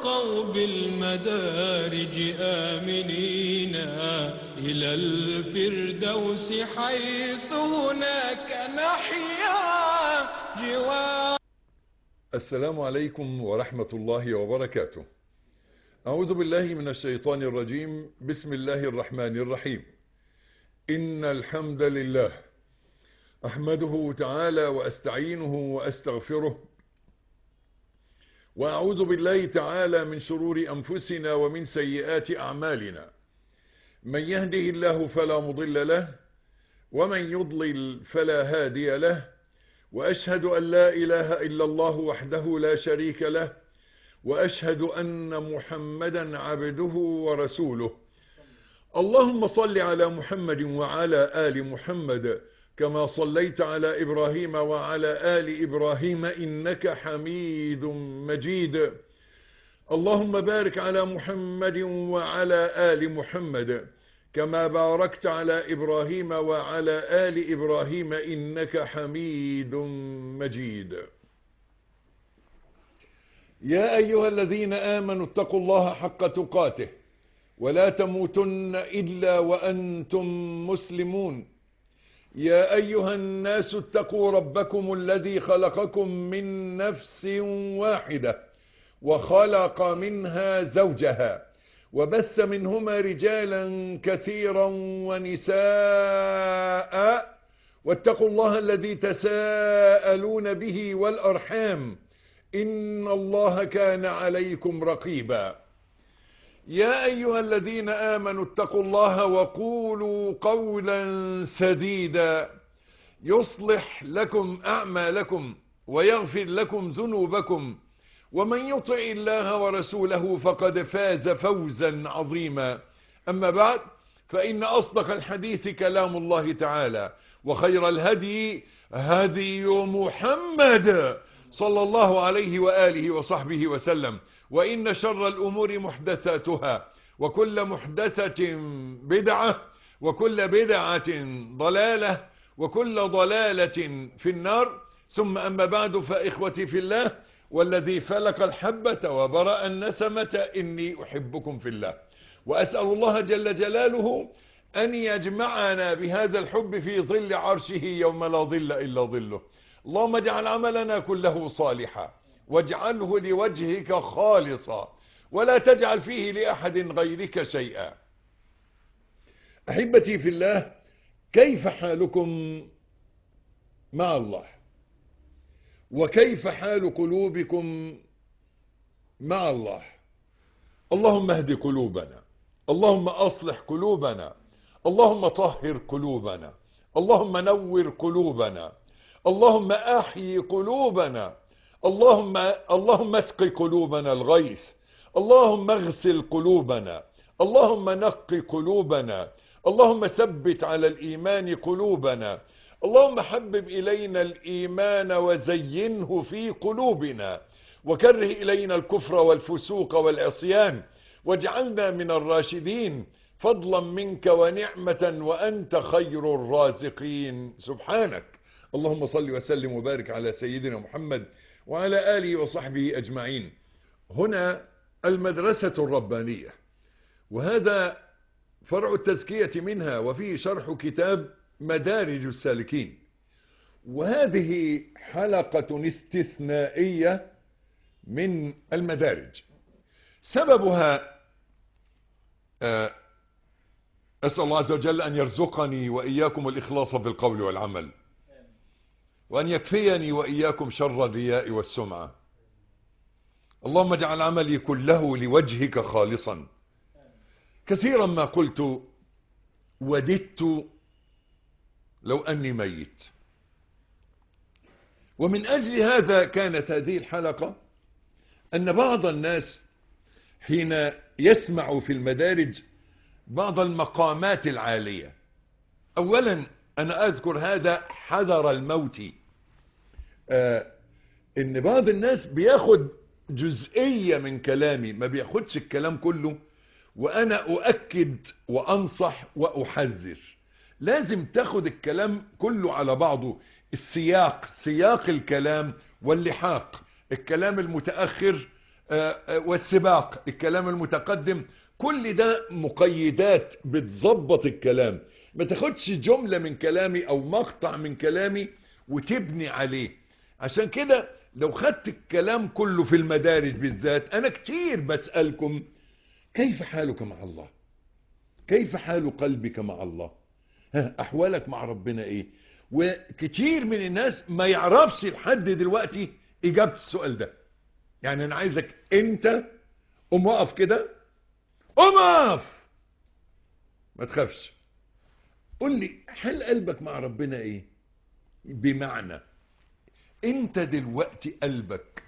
وارتقوا بالمدارج آمنين إلى الفردوس حيث هناك نحيا جوار السلام عليكم ورحمة الله وبركاته أعوذ بالله من الشيطان الرجيم بسم الله الرحمن الرحيم إن الحمد لله أحمده تعالى وأستعينه وأستغفره وأعوذ بالله تعالى من شرور أنفسنا ومن سيئات أعمالنا من يهده الله فلا مضل له ومن يضلل فلا هادي له وأشهد أن لا إله إلا الله وحده لا شريك له وأشهد أن محمدا عبده ورسوله اللهم صل على محمد وعلى آل محمد كما صليت على إبراهيم وعلى آل إبراهيم إنك حميد مجيد اللهم بارك على محمد وعلى آل محمد كما باركت على إبراهيم وعلى آل إبراهيم إنك حميد مجيد يا أيها الذين آمنوا اتقوا الله حق تقاته ولا تموتن إلا وأنتم مسلمون يا أيها الناس اتقوا ربكم الذي خلقكم من نفس واحدة وخلق منها زوجها وبث منهما رجالا كثيرا ونساء واتقوا الله الذي تساءلون به والأرحام إن الله كان عليكم رقيبا يا أيها الذين آمنوا اتقوا الله وقولوا قولا سديدا يصلح لكم أعمالكم ويغفر لكم ذنوبكم ومن يطع الله ورسوله فقد فاز فوزا عظيما أما بعد فإن أصدق الحديث كلام الله تعالى وخير الهدي هدي محمد صلى الله عليه وآله وصحبه وسلم وإن شر الأمور محدثاتها وكل محدثة بدعة وكل بدعة ضلالة وكل ضلالة في النار ثم أما بعد فإخوتي في الله والذي فلق الحبة وبرأ النسمة إني أحبكم في الله وأسأل الله جل جلاله أن يجمعنا بهذا الحب في ظل عرشه يوم لا ظل إلا ظله اللهم اجعل عملنا كله صالحا واجعله لوجهك خالصا ولا تجعل فيه لأحد غيرك شيئا أحبتي في الله كيف حالكم مع الله وكيف حال قلوبكم مع الله اللهم اهد قلوبنا اللهم أصلح قلوبنا اللهم طهر قلوبنا اللهم نور قلوبنا اللهم أحيي قلوبنا اللهم اللهم اسق قلوبنا الغيث اللهم اغسل قلوبنا اللهم نق قلوبنا اللهم ثبت على الإيمان قلوبنا اللهم حبب إلينا الإيمان وزينه في قلوبنا وكره إلينا الكفر والفسوق والعصيان واجعلنا من الراشدين فضلا منك ونعمة وأنت خير الرازقين سبحانك اللهم صل وسلم وبارك على سيدنا محمد وعلى آله وصحبه أجمعين هنا المدرسة الربانية وهذا فرع التزكية منها وفيه شرح كتاب مدارج السالكين وهذه حلقة استثنائية من المدارج سببها أسأل الله عز وجل أن يرزقني وإياكم الإخلاص في القول والعمل وأن يكفيني وإياكم شر الرياء والسمعة اللهم اجعل عملي كله لوجهك خالصا كثيرا ما قلت وددت لو أني ميت ومن أجل هذا كانت هذه الحلقة أن بعض الناس حين يسمع في المدارج بعض المقامات العالية أولا أنا أذكر هذا حذر الموت آه إن بعض الناس بياخد جزئية من كلامي ما بياخدش الكلام كله وأنا أؤكد وأنصح وأحذر لازم تاخد الكلام كله على بعضه السياق سياق الكلام واللحاق الكلام المتأخر والسباق الكلام المتقدم كل ده مقيدات بتظبط الكلام ما تاخدش جملة من كلامي او مقطع من كلامي وتبني عليه عشان كده لو خدت الكلام كله في المدارج بالذات انا كتير بسألكم كيف حالك مع الله كيف حال قلبك مع الله ها احوالك مع ربنا ايه وكتير من الناس ما يعرفش لحد دلوقتي اجابة السؤال ده يعني انا عايزك انت قوم وقف كده قوم وقف ما تخافش قول لي هل قلبك مع ربنا ايه بمعنى انت دلوقتي قلبك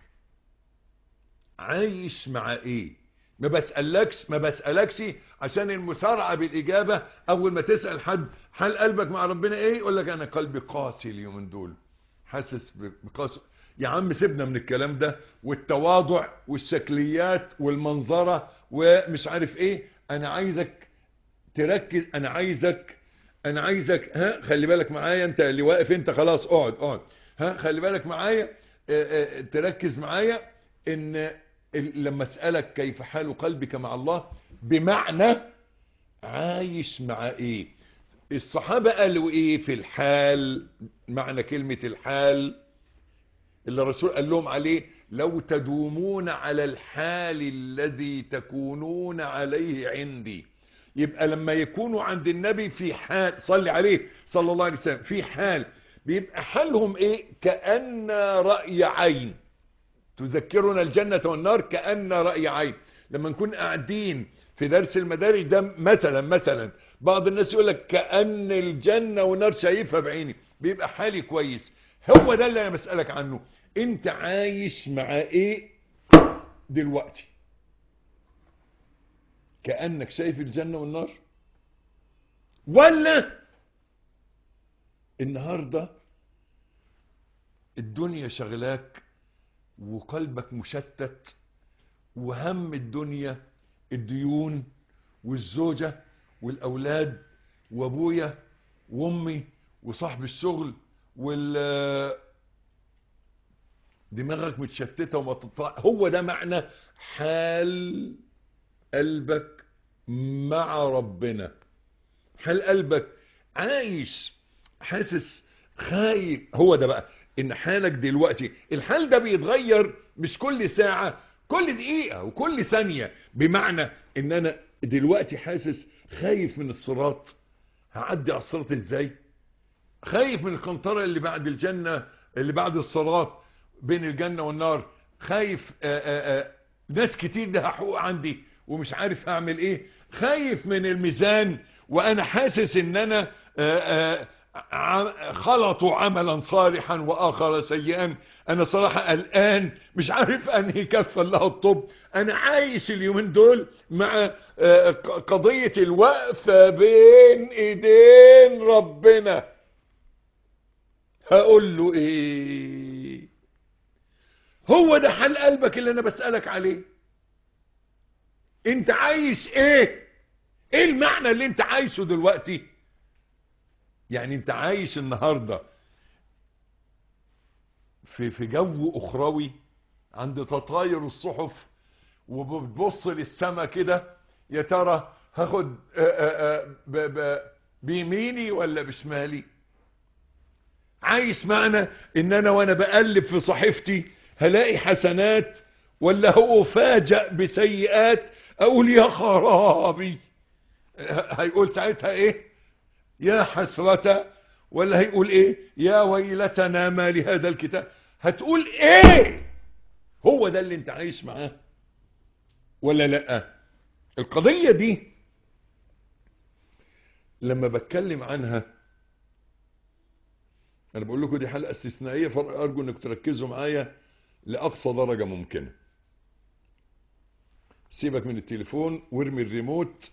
عايش مع ايه ما بسألكش ما بسألكش عشان المسارعة بالإجابة أول ما تسأل حد هل قلبك مع ربنا إيه يقول لك أنا قلبي قاسي اليومين دول حاسس بقاسي يا عم سيبنا من الكلام ده والتواضع والشكليات والمنظرة ومش عارف إيه أنا عايزك تركز أنا عايزك أنا عايزك ها خلي بالك معايا أنت اللي واقف أنت خلاص اقعد اقعد ها خلي بالك معايا اه اه تركز معايا إن لما اسألك كيف حال قلبك مع الله بمعنى عايش مع ايه الصحابة قالوا ايه في الحال معنى كلمة الحال اللي الرسول قال لهم عليه لو تدومون على الحال الذي تكونون عليه عندي يبقى لما يكونوا عند النبي في حال صلي عليه صلى الله عليه وسلم في حال بيبقى حالهم ايه كأن رأي عين تذكرنا الجنة والنار كأن رأي عين لما نكون قاعدين في درس المدارج ده مثلا مثلا بعض الناس يقول لك كأن الجنة والنار شايفها بعيني بيبقى حالي كويس هو ده اللي انا بسألك عنه انت عايش مع ايه دلوقتي كأنك شايف الجنة والنار ولا النهاردة الدنيا شغلاك وقلبك مشتت وهم الدنيا الديون والزوجة والأولاد وابويا وامي وصاحب الشغل وال دماغك متشتتة وما تطلع هو ده معنى حال قلبك مع ربنا حال قلبك عايش حاسس خايف هو ده بقى ان حالك دلوقتي الحال ده بيتغير مش كل ساعة كل دقيقة وكل ثانية بمعنى ان انا دلوقتي حاسس خايف من الصراط هعدي على الصراط ازاي خايف من القنطرة اللي بعد الجنة اللي بعد الصراط بين الجنة والنار خايف آآ آآ ناس كتير ده حقوق عندي ومش عارف هعمل ايه خايف من الميزان وانا حاسس ان انا آآ خلطوا عملا صالحا واخر سيئا انا صراحة الان مش عارف انهي كفة لها الطب انا عايش اليومين دول مع قضية الوقفة بين ايدين ربنا هقول له ايه هو ده حال قلبك اللي انا بسألك عليه انت عايش ايه ايه المعنى اللي انت عايشه دلوقتي يعني انت عايش النهاردة في في جو اخروي عند تطاير الصحف وبتبص للسما كده يا ترى هاخد بيميني ولا بشمالي عايش معنا ان انا وانا بقلب في صحيفتي هلاقي حسنات ولا افاجئ بسيئات اقول يا خرابي هيقول ساعتها ايه يا حسرة ولا هيقول ايه يا ويلتنا ما لهذا الكتاب هتقول ايه هو ده اللي انت عايش معاه ولا لا القضية دي لما بتكلم عنها انا بقول لكم دي حلقة استثنائية فارجو انك تركزوا معايا لاقصى درجة ممكنة سيبك من التليفون وارمي الريموت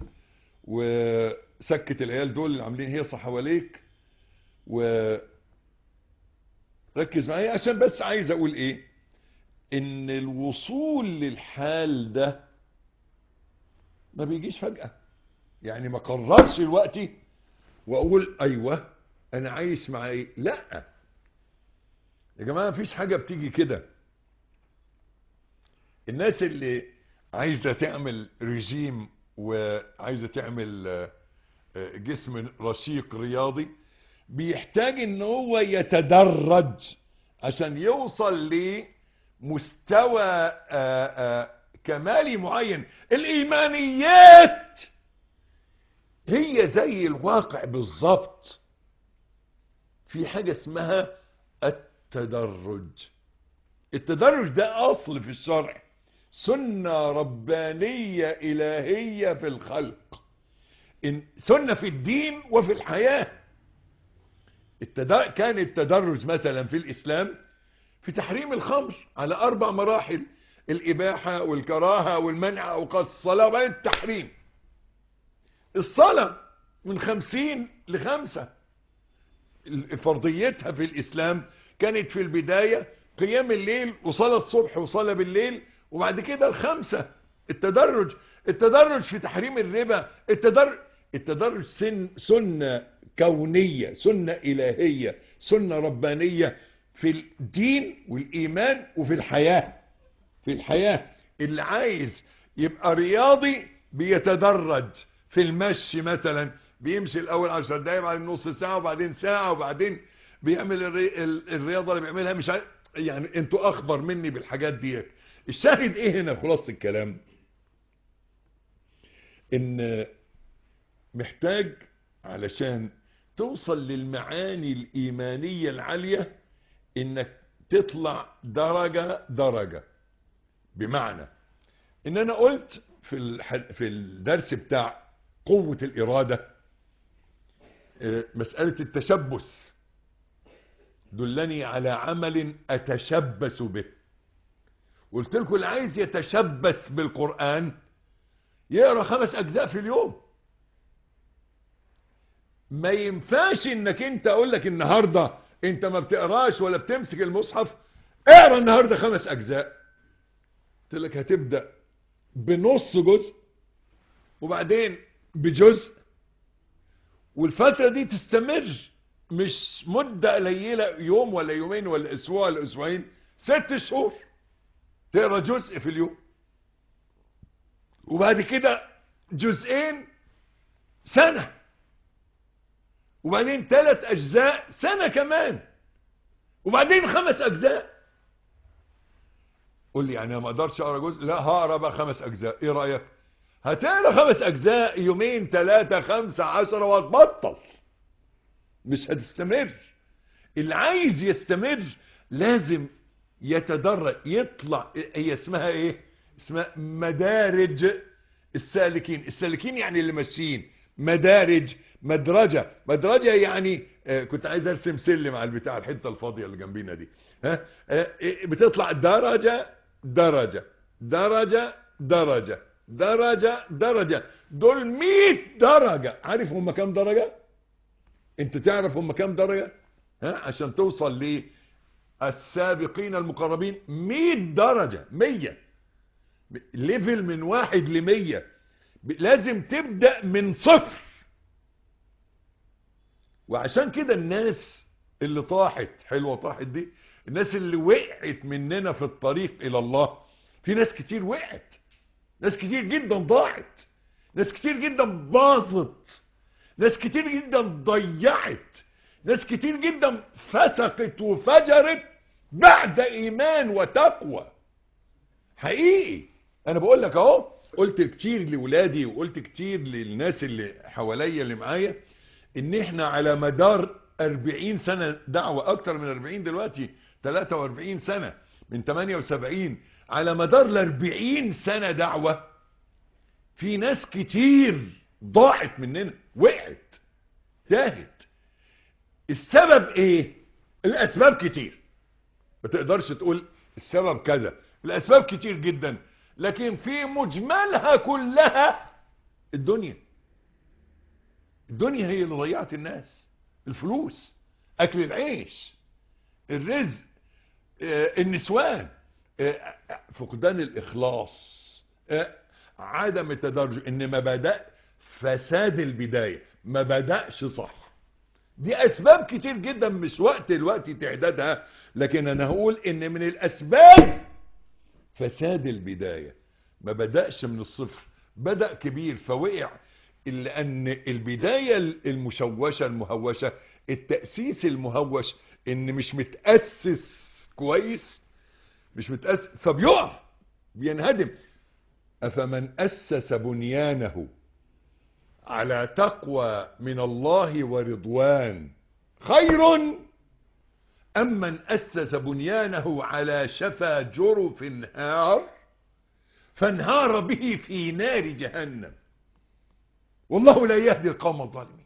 وسكت العيال دول اللي عاملين هيصة حواليك وركز معايا عشان بس عايز اقول ايه ان الوصول للحال ده ما بيجيش فجأة يعني ما قررش الوقت واقول ايوه انا عايش مع ايه لا يا جماعة مفيش حاجة بتيجي كده الناس اللي عايزة تعمل رجيم وعايزة تعمل آه، آه، جسم رشيق رياضي بيحتاج ان هو يتدرج عشان يوصل لمستوى آه، آه، كمالي معين الايمانيات هي زي الواقع بالظبط في حاجة اسمها التدرج التدرج ده اصل في الشرع سنة ربانية الهية في الخلق إن سنة في الدين وفي الحياة التدا... كان التدرج مثلا في الإسلام في تحريم الخمر على أربع مراحل الإباحة والكراهة والمنع أوقات الصلاة وبعدين التحريم الصلاة من خمسين لخمسة فرضيتها في الإسلام كانت في البداية قيام الليل وصلاة الصبح وصلاة بالليل وبعد كده الخمسة التدرج التدرج في تحريم الربا التدرج التدرج سن سنة كونية سنة إلهية سنة ربانية في الدين والإيمان وفي الحياة في الحياة اللي عايز يبقى رياضي بيتدرج في المشي مثلا بيمشي الأول عشر دقايق بعدين نص ساعة وبعدين ساعة وبعدين بيعمل الري... ال- الرياضة اللي بيعملها مش عارف يعني انتوا أخبر مني بالحاجات دي الشاهد ايه هنا خلاصة الكلام ان محتاج علشان توصل للمعاني الإيمانية العالية انك تطلع درجة درجة بمعنى ان انا قلت في الح... في الدرس بتاع قوة الإرادة آه، مسألة التشبث دلني على عمل أتشبث به قلت لكم اللي عايز يتشبث بالقرآن يقرأ خمس أجزاء في اليوم ما ينفعش انك انت اقول لك النهاردة انت ما بتقراش ولا بتمسك المصحف اقرا النهاردة خمس اجزاء قلت لك هتبدأ بنص جزء وبعدين بجزء والفترة دي تستمر مش مدة قليلة يوم ولا يومين ولا اسبوع ولا اسبوعين ست شهور تقرا جزء في اليوم وبعد كده جزئين سنة وبعدين ثلاث اجزاء سنة كمان وبعدين خمس اجزاء قول لي يعني أنا ما اقدرش اقرا جزء لا هقرا بقى خمس اجزاء ايه رايك هتقرا خمس اجزاء يومين ثلاثة خمسة عشرة وهتبطل مش هتستمر اللي عايز يستمر لازم يتدرج يطلع هي اسمها ايه اسمها مدارج السالكين السالكين يعني اللي ماشيين مدارج مدرجة مدرجة يعني آه كنت عايز ارسم سلم على البتاع الحتة الفاضية اللي جنبينا دي ها آه بتطلع درجة درجة درجة درجة درجة درجة دول 100 درجة عارف هم كام درجة انت تعرف هم كام درجة ها عشان توصل ليه السابقين المقربين 100 درجة 100 ليفل من واحد لمية لازم تبدأ من صفر وعشان كده الناس اللي طاحت حلوة طاحت دي الناس اللي وقعت مننا في الطريق الى الله في ناس كتير وقعت ناس كتير جدا ضاعت ناس كتير جدا باظت ناس كتير جدا ضيعت ناس كتير جدا فسقت وفجرت بعد ايمان وتقوى حقيقي انا بقول لك اهو قلت كتير لولادي وقلت كتير للناس اللي حواليا اللي معايا ان احنا على مدار 40 سنة دعوة اكتر من 40 دلوقتي 43 سنة من 78 على مدار ال 40 سنة دعوة في ناس كتير ضاعت مننا وقعت تاهت السبب ايه الاسباب كتير ما تقدرش تقول السبب كذا الاسباب كتير جدا لكن في مجملها كلها الدنيا الدنيا هي اللي ضيعت الناس الفلوس اكل العيش الرزق آه، النسوان آه، فقدان الاخلاص آه، عدم التدرج ان ما بدأ فساد البداية ما بدأش صح دي اسباب كتير جدا مش وقت الوقت تعدادها لكن انا هقول ان من الاسباب فساد البداية ما بدأش من الصفر بدأ كبير فوقع لأن البداية المشوشة المهوشة التأسيس المهوش ان مش متأسس كويس مش متأسس فبيقع بينهدم أفمن أسس بنيانه على تقوى من الله ورضوان خير أم من أسس بنيانه على شفا جرف نهار فانهار به في نار جهنم والله لا يهدي القوم الظالمين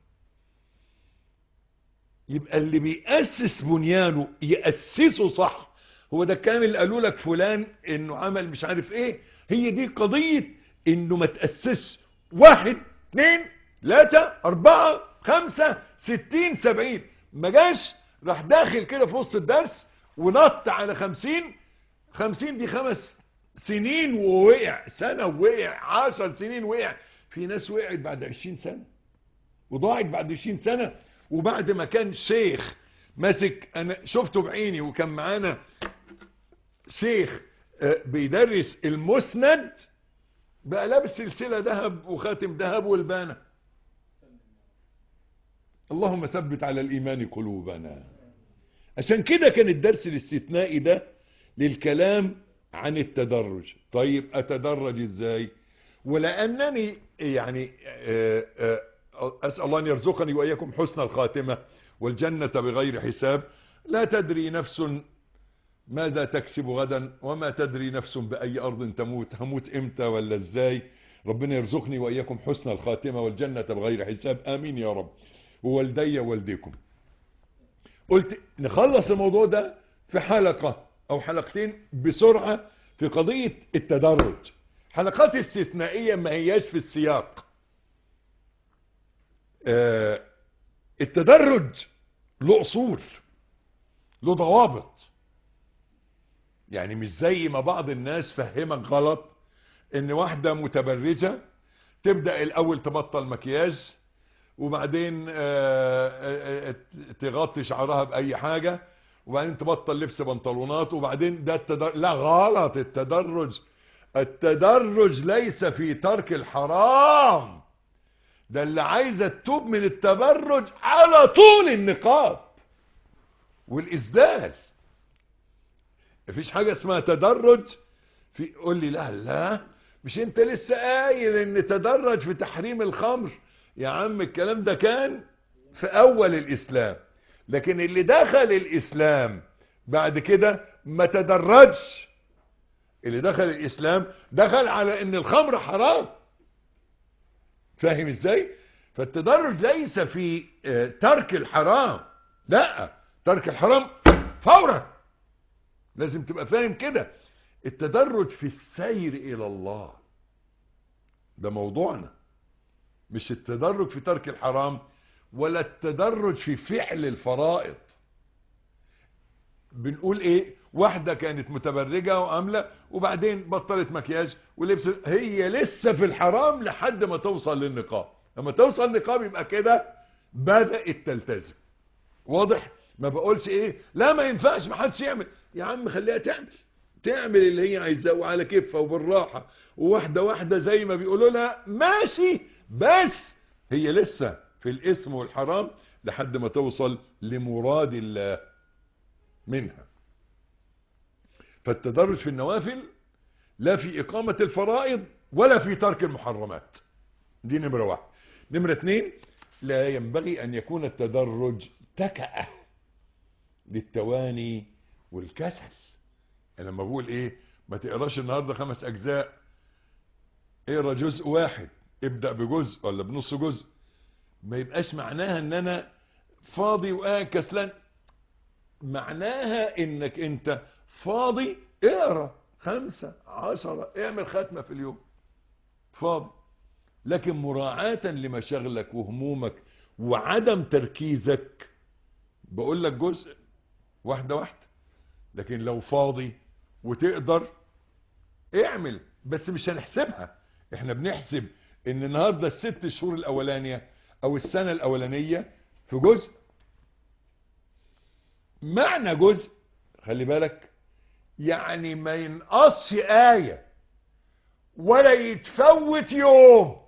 يبقى اللي بيأسس بنيانه يأسسه صح هو ده الكلام اللي قالوا لك فلان انه عمل مش عارف ايه هي دي قضية انه ما تأسس واحد اثنين ثلاثة اربعة خمسة ستين سبعين ما جاش راح داخل كده في وسط الدرس ونط على خمسين خمسين دي خمس سنين ووقع سنة ووقع عشر سنين وقع في ناس وقعت بعد عشرين سنة وضاعت بعد عشرين سنة وبعد ما كان شيخ ماسك انا شفته بعيني وكان معانا شيخ بيدرس المسند بقى لابس سلسلة ذهب وخاتم ذهب والبانة اللهم ثبت على الايمان قلوبنا عشان كده كان الدرس الاستثنائي ده للكلام عن التدرج طيب اتدرج ازاي ولانني يعني اسال الله ان يرزقني واياكم حسن الخاتمه والجنه بغير حساب لا تدري نفس ماذا تكسب غدا وما تدري نفس باي ارض تموت هموت امتى ولا ازاي ربنا يرزقني واياكم حسن الخاتمه والجنه بغير حساب امين يا رب ووالدي ووالديكم قلت نخلص الموضوع ده في حلقه او حلقتين بسرعه في قضيه التدرج حلقات استثنائيه ما هياش في السياق آه التدرج له اصول له ضوابط يعني مش زي ما بعض الناس فهمك غلط ان واحدة متبرجة تبدأ الاول تبطل مكياج وبعدين آه تغطي شعرها باي حاجة وبعدين تبطل لبس بنطلونات وبعدين ده التدرج لا غلط التدرج التدرج ليس في ترك الحرام ده اللي عايزة تتوب من التبرج على طول النقاب والإسدال مفيش حاجة اسمها تدرج في قول لي لا لا مش انت لسه قايل ان تدرج في تحريم الخمر يا عم الكلام ده كان في اول الاسلام لكن اللي دخل الاسلام بعد كده ما تدرجش اللي دخل الاسلام دخل على ان الخمر حرام فاهم ازاي فالتدرج ليس في ترك الحرام لا ترك الحرام فورا لازم تبقى فاهم كده التدرج في السير الى الله ده موضوعنا مش التدرج في ترك الحرام ولا التدرج في فعل الفرائض بنقول ايه واحدة كانت متبرجة وعاملة وبعدين بطلت مكياج ولبس هي لسه في الحرام لحد ما توصل للنقاب لما توصل للنقاب يبقى كده بدأت تلتزم واضح ما بقولش ايه لا ما ينفعش ما حدش يعمل يا عم خليها تعمل تعمل اللي هي عايزاه وعلى كيفها وبالراحة وواحدة واحدة زي ما بيقولوا لها ماشي بس هي لسه في الاسم والحرام لحد ما توصل لمراد الله منها فالتدرج في النوافل لا في إقامة الفرائض ولا في ترك المحرمات دي نمرة واحد نمرة اتنين لا ينبغي أن يكون التدرج تكأة للتواني والكسل أنا لما بقول إيه ما تقراش النهاردة خمس أجزاء اقرا جزء واحد ابدأ بجزء ولا بنص جزء ما يبقاش معناها ان انا فاضي وقاعد كسلان معناها انك انت فاضي اقرا خمسة عشرة اعمل ختمة في اليوم فاضي لكن مراعاة لمشاغلك وهمومك وعدم تركيزك بقول لك جزء واحدة واحدة لكن لو فاضي وتقدر اعمل بس مش هنحسبها احنا بنحسب ان النهاردة الست شهور الاولانية او السنة الاولانية في جزء معنى جزء خلي بالك يعني ما ينقصش آية ولا يتفوت يوم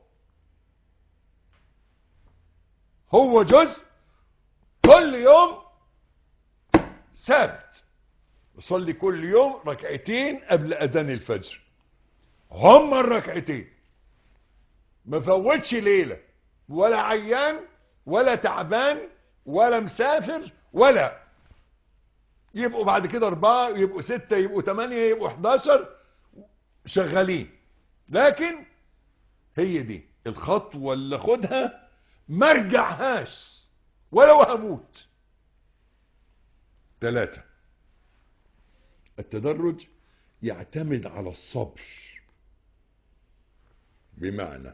هو جزء كل يوم ثابت صلي كل يوم ركعتين قبل أذان الفجر هم الركعتين ما فوتش ليلة ولا عيان ولا تعبان ولا مسافر ولا يبقوا بعد كده أربعة يبقوا ستة يبقوا تمانية يبقوا 11 شغالين لكن هي دي الخطوة اللي خدها ما ارجعهاش ولو هموت ثلاثة التدرج يعتمد على الصبر بمعنى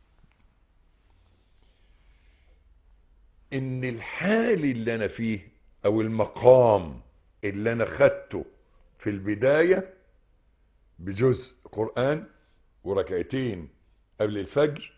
ان الحال اللي انا فيه او المقام اللي انا خدته في البداية بجزء قرآن وركعتين قبل الفجر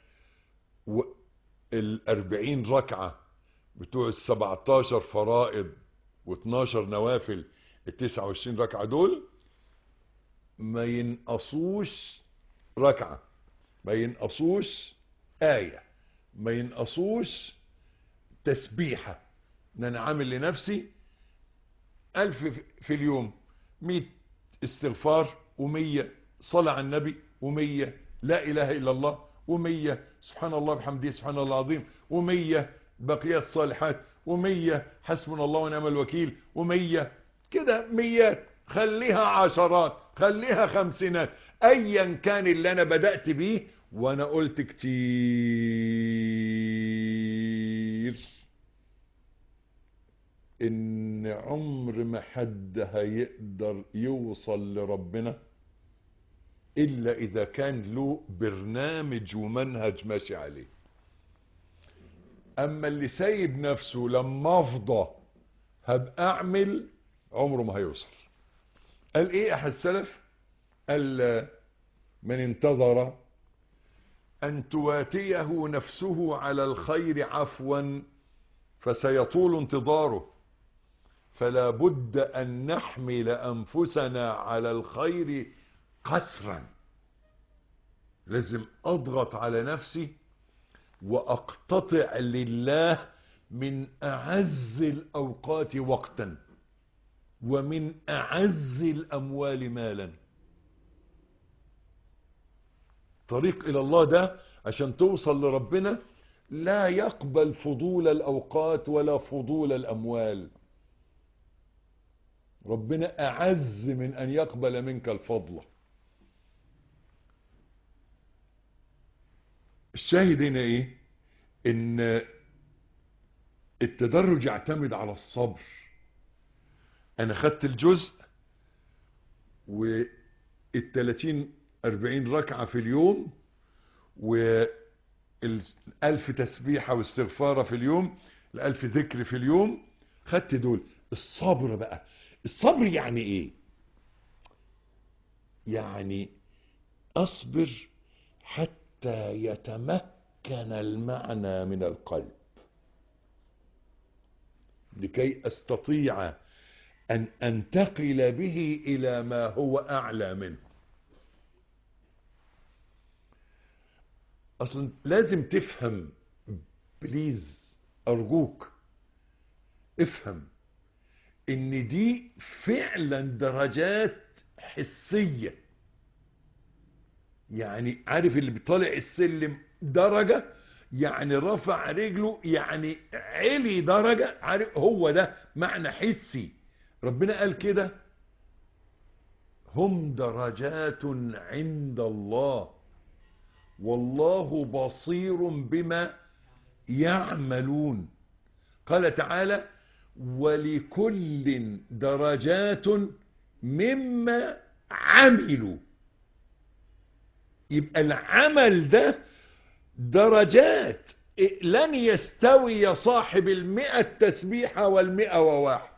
والاربعين ركعة بتوع السبعتاشر فرائض واتناشر نوافل التسعة وعشرين ركعة دول ما ينقصوش ركعة ما ينقصوش آية ما ينقصوش تسبيحة ان انا عامل لنفسي الف في اليوم مئة استغفار ومية صلاة على النبي ومية لا اله الا الله ومية سبحان الله بحمده سبحان الله العظيم ومية بقيات الصالحات ومية حسبنا الله ونعم الوكيل ومية كده ميات خليها عشرات خليها خمسينات ايا كان اللي انا بدأت بيه وانا قلت كتير ان عمر ما حد هيقدر يوصل لربنا الا اذا كان له برنامج ومنهج ماشي عليه اما اللي سايب نفسه لما افضى هبقى اعمل عمره ما هيوصل قال ايه احد السلف قال من انتظر ان تواتيه نفسه على الخير عفوا فسيطول انتظاره فلا بد ان نحمل انفسنا على الخير قسرا لازم اضغط على نفسي واقتطع لله من اعز الاوقات وقتا ومن اعز الاموال مالا طريق الى الله ده عشان توصل لربنا لا يقبل فضول الاوقات ولا فضول الاموال ربنا اعز من ان يقبل منك الفضل الشاهد هنا ايه ان التدرج يعتمد على الصبر انا خدت الجزء والتلاتين اربعين ركعة في اليوم والالف تسبيحة واستغفارة في اليوم الالف ذكر في اليوم خدت دول الصبر بقى الصبر يعني ايه يعني اصبر حتى يتمكن المعنى من القلب لكي استطيع ان انتقل به الى ما هو اعلى منه اصلا لازم تفهم بليز ارجوك افهم ان دي فعلا درجات حسية يعني عارف اللي بيطالع السلم درجة يعني رفع رجله يعني علي درجة عارف هو ده معنى حسي ربنا قال كده هم درجات عند الله والله بصير بما يعملون قال تعالى ولكل درجات مما عملوا يبقى العمل ده درجات لن يستوي صاحب المئة تسبيحة والمئة وواحد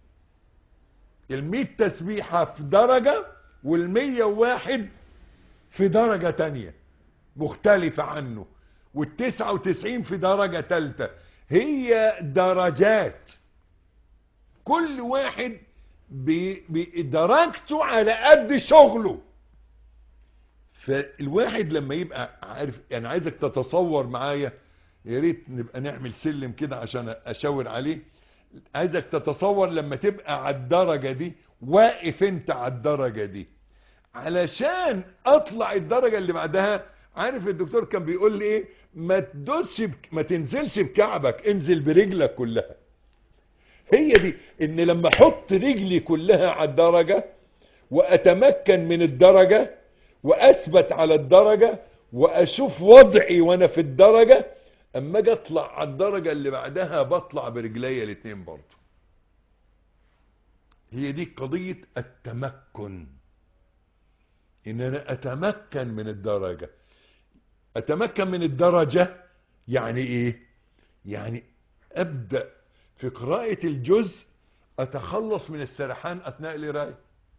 المئة تسبيحة في درجة والمية وواحد في درجة تانية مختلفة عنه والتسعة وتسعين في درجة تالتة هي درجات كل واحد ب- بدرجته على قد شغله فالواحد لما يبقى عارف يعني عايزك تتصور معايا يا ريت نبقى نعمل سلم كده عشان اشاور عليه عايزك تتصور لما تبقى على الدرجة دي واقف انت على الدرجة دي علشان اطلع الدرجة اللي بعدها عارف الدكتور كان بيقول لي ايه ما تدوسش بك ما تنزلش بكعبك انزل برجلك كلها هي دي ان لما احط رجلي كلها على الدرجة واتمكن من الدرجة واثبت على الدرجة واشوف وضعي وانا في الدرجة اما اجي اطلع على الدرجة اللي بعدها بطلع برجلي الاتنين برضه هي دي قضية التمكن ان انا اتمكن من الدرجة اتمكن من الدرجة يعني ايه يعني ابدأ في قراءة الجزء اتخلص من السرحان اثناء القراءة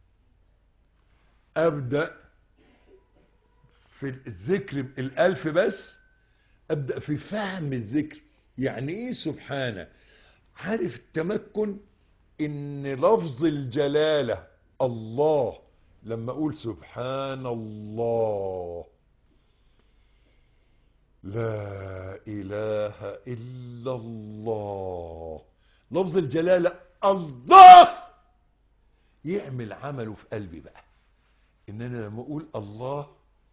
ابدأ في الذكر الالف بس ابدأ في فهم الذكر يعني ايه سبحانه عارف التمكن ان لفظ الجلالة الله لما اقول سبحان الله لا اله الا الله لفظ الجلالة الله يعمل عمله في قلبي بقى ان انا لما اقول الله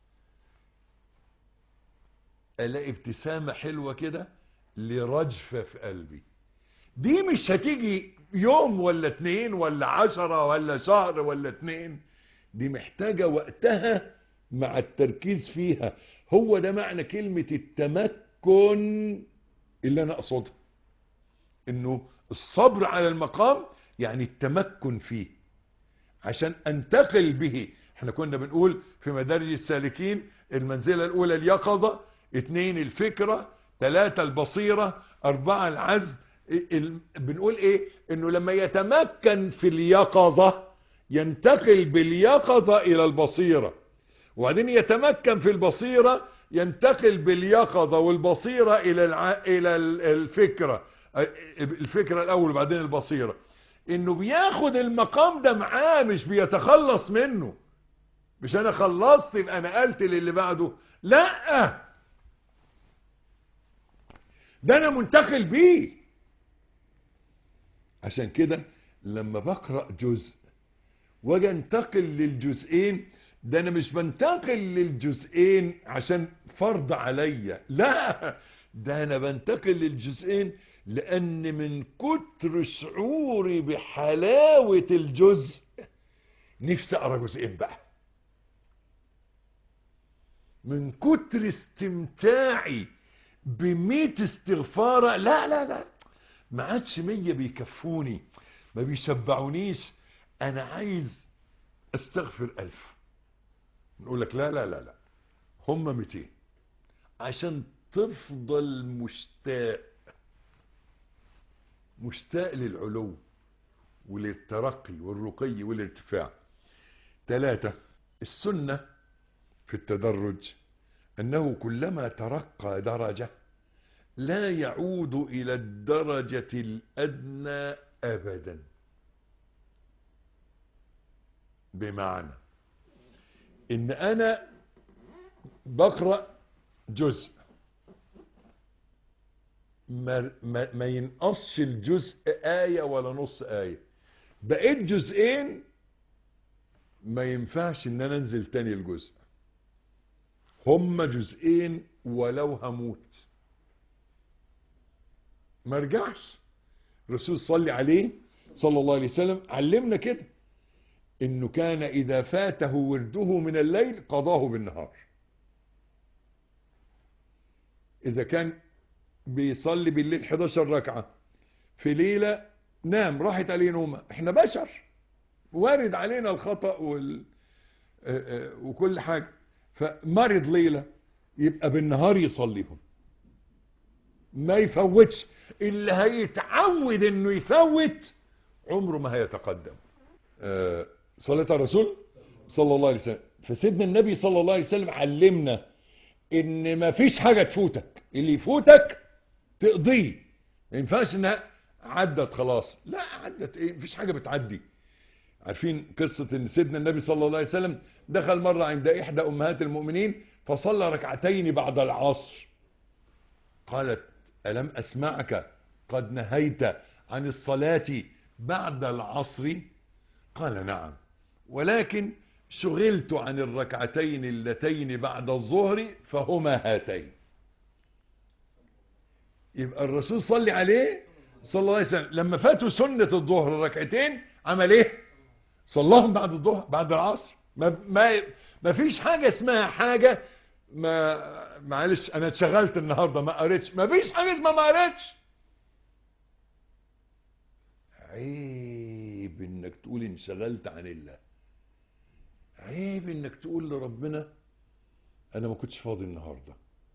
الاقي ابتسامة حلوة كده لرجفة في قلبي دي مش هتيجي يوم ولا اتنين ولا عشرة ولا شهر ولا اتنين دي محتاجة وقتها مع التركيز فيها هو ده معنى كلمة التمكن اللي انا اقصدها انه الصبر على المقام يعني التمكن فيه عشان انتقل به احنا كنا بنقول في مدارج السالكين المنزلة الاولى اليقظة اتنين الفكرة تلاتة البصيرة اربعة العزم ال- بنقول ايه انه لما يتمكن في اليقظة ينتقل باليقظة الى البصيرة وبعدين يتمكن في البصيرة ينتقل باليقظة والبصيرة الى الع... الى ال- الفكرة الفكرة الاول وبعدين البصيرة انه بياخد المقام ده معاه مش بيتخلص منه مش انا خلصت يبقى انا قلت للي بعده لا ده انا منتقل بيه عشان كده لما بقرأ جزء واجي انتقل للجزئين ده انا مش بنتقل للجزئين عشان فرض عليا لا ده انا بنتقل للجزئين لان من كتر شعوري بحلاوة الجزء نفسي اقرا جزئين بقى من كتر استمتاعي بميت استغفارة لا لا لا ما عادش مية بيكفوني ما بيشبعونيش انا عايز استغفر الف نقول لك لا لا لا لا هم 200 عشان تفضل مشتاق مشتاق للعلو وللترقي والرقي والارتفاع ثلاثة السنة في التدرج أنه كلما ترقى درجة لا يعود إلى الدرجة الأدنى أبدا بمعنى إن أنا بقرأ جزء ما, ما, ما ينقصش الجزء آية ولا نص آية بقيت جزئين ما ينفعش ان انا انزل تاني الجزء هما جزئين ولو هموت ما ارجعش الرسول صلي عليه صلى الله عليه وسلم علمنا كده انه كان اذا فاته ورده من الليل قضاه بالنهار اذا كان بيصلي بالليل 11 ركعة في ليلة نام راحت عليه نومة احنا بشر وارد علينا الخطأ وال... آه، آه، وكل حاجة فمرض ليلة يبقى بالنهار يصليهم ما يفوتش اللي هيتعود انه يفوت عمره ما هيتقدم آه، صلاة الرسول صلى الله عليه وسلم فسيدنا النبي صلى الله عليه وسلم علمنا ان ما فيش حاجة تفوتك اللي يفوتك تقضيه ما ينفعش انها عدت خلاص لا عدت ايه مفيش حاجة بتعدي عارفين قصة ان سيدنا النبي صلى الله عليه وسلم دخل مرة عند احدى امهات المؤمنين فصلى ركعتين بعد العصر قالت ألم أسمعك قد نهيت عن الصلاة بعد العصر قال نعم ولكن شغلت عن الركعتين اللتين بعد الظهر فهما هاتين يبقى الرسول صلي عليه صلى الله عليه وسلم لما فاتوا سنة الظهر الركعتين عمل ايه صلاهم بعد الظهر بعد العصر ما, ما, ما فيش حاجة اسمها حاجة ما معلش انا اتشغلت النهاردة ما قريتش ما فيش حاجة اسمها ما قريتش عيب انك تقول انشغلت عن الله عيب انك تقول لربنا انا ما كنتش فاضي النهاردة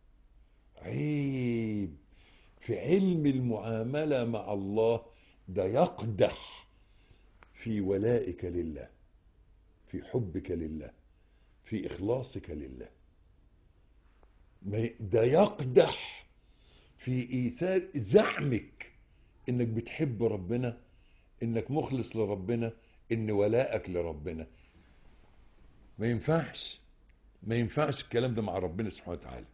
عيب في علم المعاملة مع الله ده يقدح في ولائك لله في حبك لله في إخلاصك لله ده يقدح في إيثار زعمك إنك بتحب ربنا إنك مخلص لربنا إن ولائك لربنا ما ينفعش ما ينفعش الكلام ده مع ربنا سبحانه وتعالى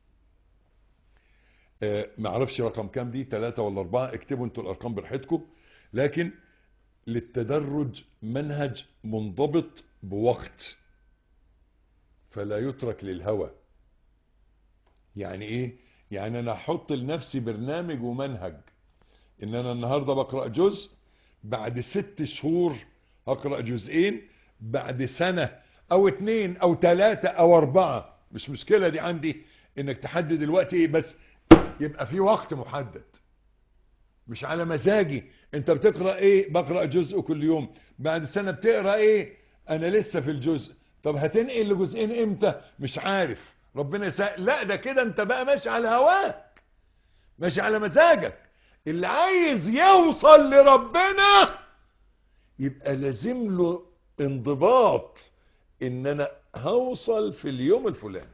آه ما اعرفش رقم كام دي ثلاثة ولا أربعة اكتبوا انتوا الأرقام براحتكم لكن للتدرج منهج منضبط بوقت فلا يترك للهوى يعني ايه يعني انا احط لنفسي برنامج ومنهج ان انا النهاردة بقرأ جزء بعد ست شهور هقرأ جزئين بعد سنة او اتنين او تلاتة او اربعة مش مشكلة دي عندي انك تحدد الوقت ايه بس يبقى في وقت محدد مش على مزاجي انت بتقرأ ايه بقرأ جزء كل يوم بعد سنة بتقرأ ايه انا لسه في الجزء طب هتنقل لجزئين امتى مش عارف ربنا يسأل لا ده كده انت بقى ماشي على هواك ماشي على مزاجك اللي عايز يوصل لربنا يبقى لازم له انضباط ان انا هوصل في اليوم الفلاني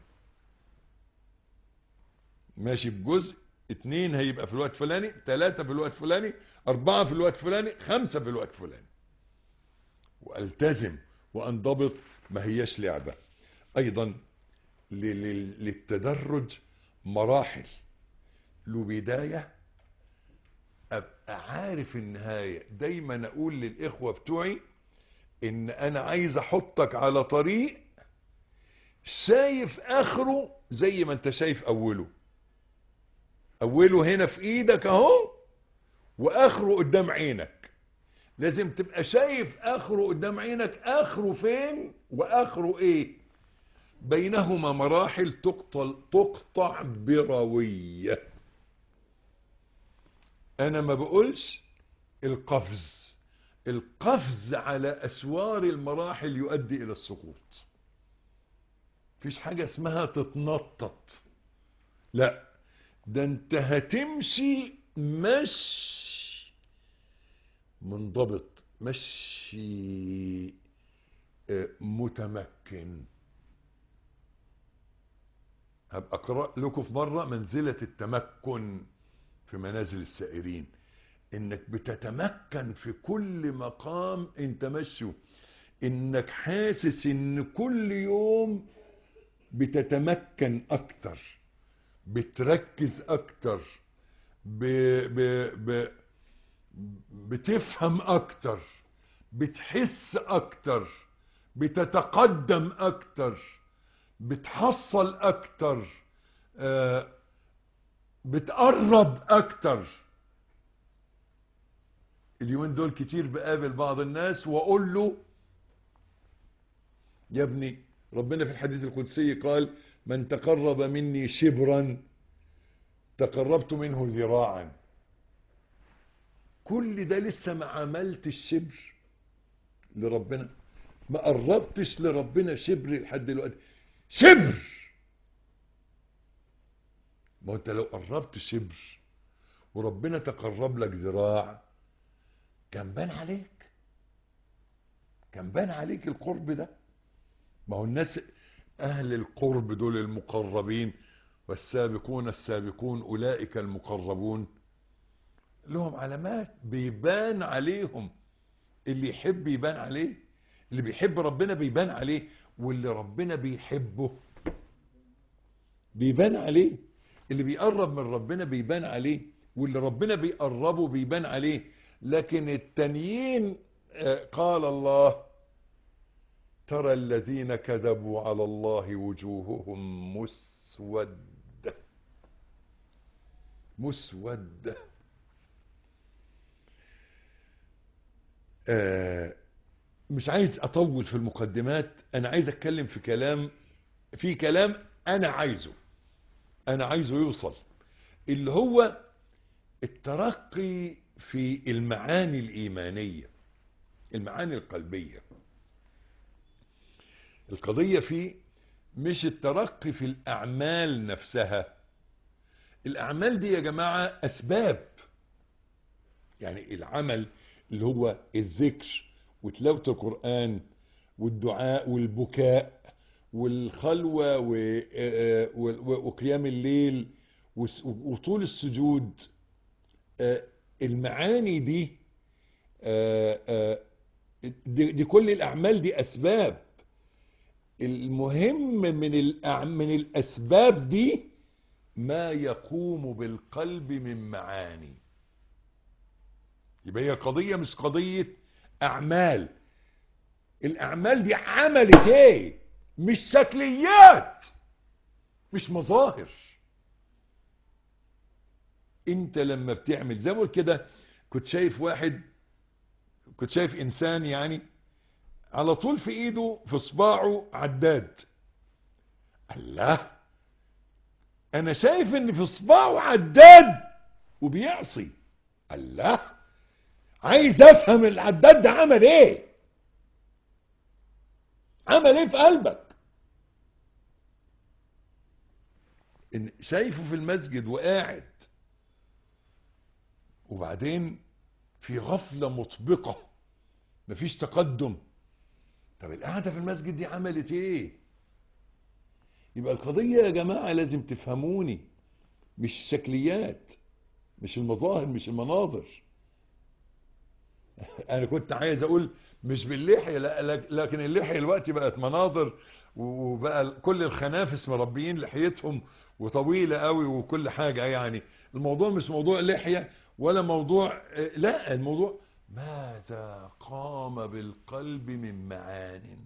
ماشي بجزء اتنين هيبقى في الوقت الفلاني تلاتة في الوقت الفلاني اربعة في الوقت الفلاني خمسة في الوقت الفلاني والتزم وانضبط ما هياش لعبة ايضا للتدرج مراحل له بداية ابقى عارف النهاية دايما اقول للاخوة بتوعي ان انا عايز احطك على طريق شايف اخره زي ما انت شايف اوله اوله هنا في ايدك اهو واخره قدام عينك لازم تبقى شايف اخره قدام عينك اخره فين واخره ايه بينهما مراحل تقطع, تقطع بروية انا ما بقولش القفز القفز على اسوار المراحل يؤدي الى السقوط فيش حاجة اسمها تتنطط لا ده انت هتمشي مشي منضبط مشي متمكن هبقى اقرأ لكم في مرة منزلة التمكن في منازل السائرين انك بتتمكن في كل مقام انت مشيه انك حاسس ان كل يوم بتتمكن اكتر بتركز اكتر ب... ب... ب... بتفهم اكتر بتحس اكتر بتتقدم اكتر بتحصل اكتر آه بتقرب اكتر اليومين دول كتير بقابل بعض الناس واقول له يا ابني ربنا في الحديث القدسي قال من تقرب مني شبرا تقربت منه ذراعا كل ده لسه ما عملت الشبر لربنا ما قربتش لربنا شبر لحد دلوقتي شبر ما انت لو قربت شبر وربنا تقرب لك ذراع كان بان عليك كان بان عليك القرب ده ما هو الناس اهل القرب دول المقربين والسابقون السابقون اولئك المقربون لهم علامات بيبان عليهم اللي يحب يبان عليه اللي بيحب ربنا بيبان عليه واللي ربنا بيحبه بيبان عليه اللي بيقرب من ربنا بيبان عليه واللي ربنا بيقربه بيبان عليه لكن التانيين آه، قال الله ترى الذين كذبوا على الله وجوههم مسودة مسودة آه، مش عايز اطول في المقدمات انا عايز اتكلم في كلام في كلام انا عايزه انا عايزه يوصل اللي هو الترقي في المعاني الايمانية المعاني القلبية القضية في مش الترقي في الاعمال نفسها الاعمال دي يا جماعة اسباب يعني العمل اللي هو الذكر وتلاوة القرآن والدعاء والبكاء والخلوة و- آه، و- وقيام الليل وس- وطول السجود آه، المعاني دي آه، آه، دي دي كل الأعمال دي أسباب المهم من الأع- من الأسباب دي ما يقوم بالقلب من معاني يبقى هي قضية مش قضية أعمال الأعمال دي عملت إيه مش شكليات مش مظاهر انت لما بتعمل زي ما قلت كده كنت شايف واحد كنت شايف انسان يعني على طول في ايده في صباعه عداد الله انا شايف ان في صباعه عداد وبيعصي الله عايز افهم العداد ده عمل ايه عمل ايه في قلبك إن شايفه في المسجد وقاعد وبعدين في غفلة مطبقة مفيش تقدم طب القعدة في المسجد دي عملت ايه يبقى القضية يا جماعة لازم تفهموني مش شكليات مش المظاهر مش المناظر انا كنت عايز اقول مش باللحية لا لك- لكن اللحية دلوقتي بقت مناظر وبقى كل الخنافس مربيين لحيتهم وطويلة قوي وكل حاجة يعني الموضوع مش موضوع لحية ولا موضوع آه، لا الموضوع ماذا قام بالقلب من معان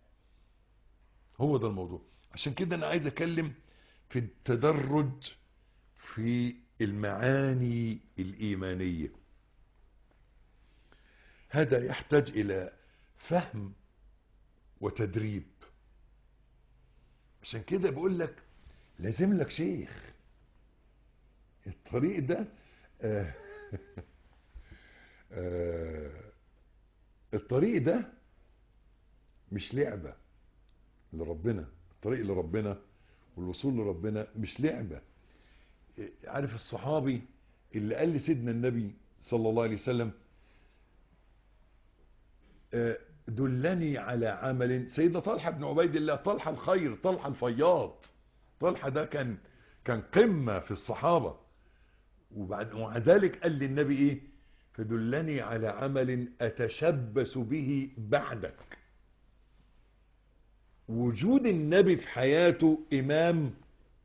هو ده الموضوع عشان كده انا عايز اتكلم في التدرج في المعاني الايمانيه هذا يحتاج الى فهم وتدريب عشان كده بقول لك لازم لك شيخ الطريق ده آه آه الطريق ده مش لعبة لربنا الطريق لربنا والوصول لربنا مش لعبة آه، عارف الصحابي اللي قال لسيدنا النبي صلى الله عليه وسلم آه، دلني على عمل سيدنا طلحة بن عبيد الله طلحة الخير طلحة الفياض طلحة ده كان كان قمة في الصحابة وبعد ومع ذلك قال للنبي ايه فدلني على عمل اتشبث به بعدك وجود النبي في حياته امام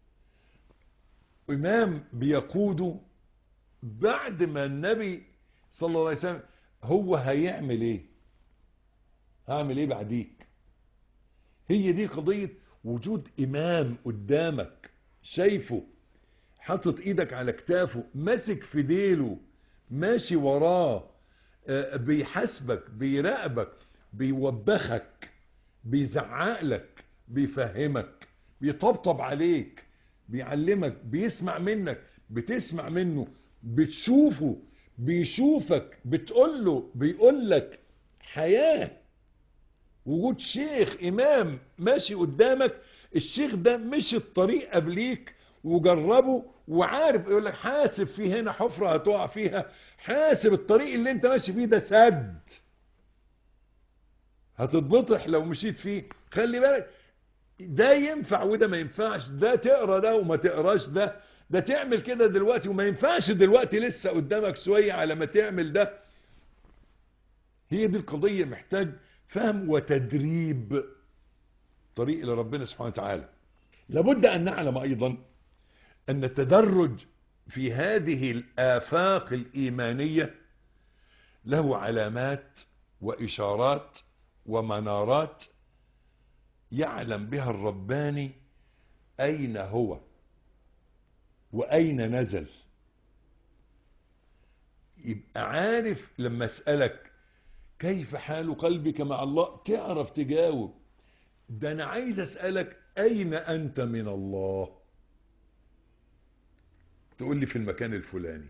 امام بيقوده بعد ما النبي صلى الله عليه وسلم هو هيعمل ايه هعمل ايه بعديك هي دي قضية وجود امام قدامك شايفه حاطط ايدك على كتافه ماسك في ديله ماشي وراه آه، بيحاسبك بيراقبك بيوبخك بيزعق لك بيفهمك بيطبطب عليك بيعلمك بيسمع منك بتسمع منه بتشوفه بيشوفك بتقول له بيقول لك حياة وجود شيخ امام ماشي قدامك الشيخ ده مش الطريق قبليك وجربه وعارف يقول لك حاسب في هنا حفرة هتقع فيها حاسب الطريق اللي انت ماشي فيه ده سد هتتبطح لو مشيت فيه خلي بالك ده ينفع وده ما ينفعش ده تقرا ده وما تقراش ده ده تعمل كده دلوقتي وما ينفعش دلوقتي لسه قدامك شوية على ما تعمل ده هي دي القضية محتاج فهم وتدريب طريق إلى ربنا سبحانه وتعالى لابد أن نعلم أيضا أن التدرج في هذه الآفاق الإيمانية له علامات وإشارات ومنارات يعلم بها الرباني أين هو وأين نزل يبقى عارف لما أسألك كيف حال قلبك مع الله تعرف تجاوب ده أنا عايز أسألك أين أنت من الله تقول لي في المكان الفلاني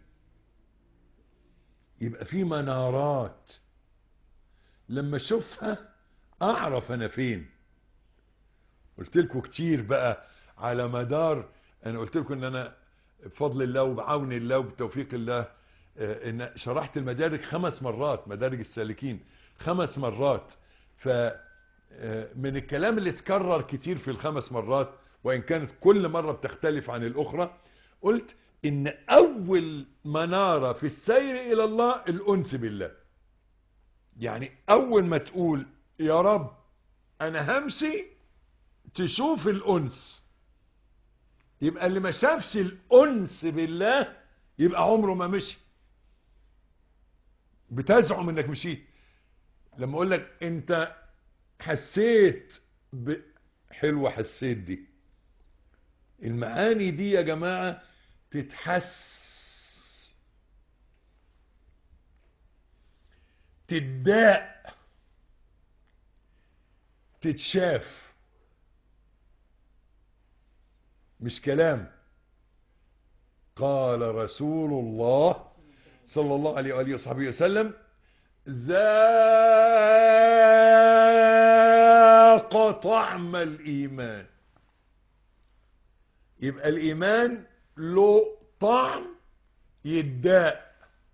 يبقى في منارات لما اشوفها اعرف انا فين قلت لكم كتير بقى على مدار انا قلت لكم ان انا بفضل الله وبعون الله وبتوفيق الله آه، ان شرحت المدارج خمس مرات مدارج السالكين خمس مرات ف آه، من الكلام اللي اتكرر كتير في الخمس مرات وان كانت كل مرة بتختلف عن الاخرى قلت ان اول منارة في السير الى الله الانس بالله يعني اول ما تقول يا رب انا همشي تشوف الانس يبقى اللي ما شافش الانس بالله يبقى عمره ما مشي بتزعم انك مشيت لما اقول لك انت حسيت ب... حلوة حسيت دي المعاني دي يا جماعة تتحس تتباع تتشاف مش كلام قال رسول الله صلى الله عليه وآله وصحبه وسلم ذاق طعم الإيمان يبقى الإيمان له طعم يداء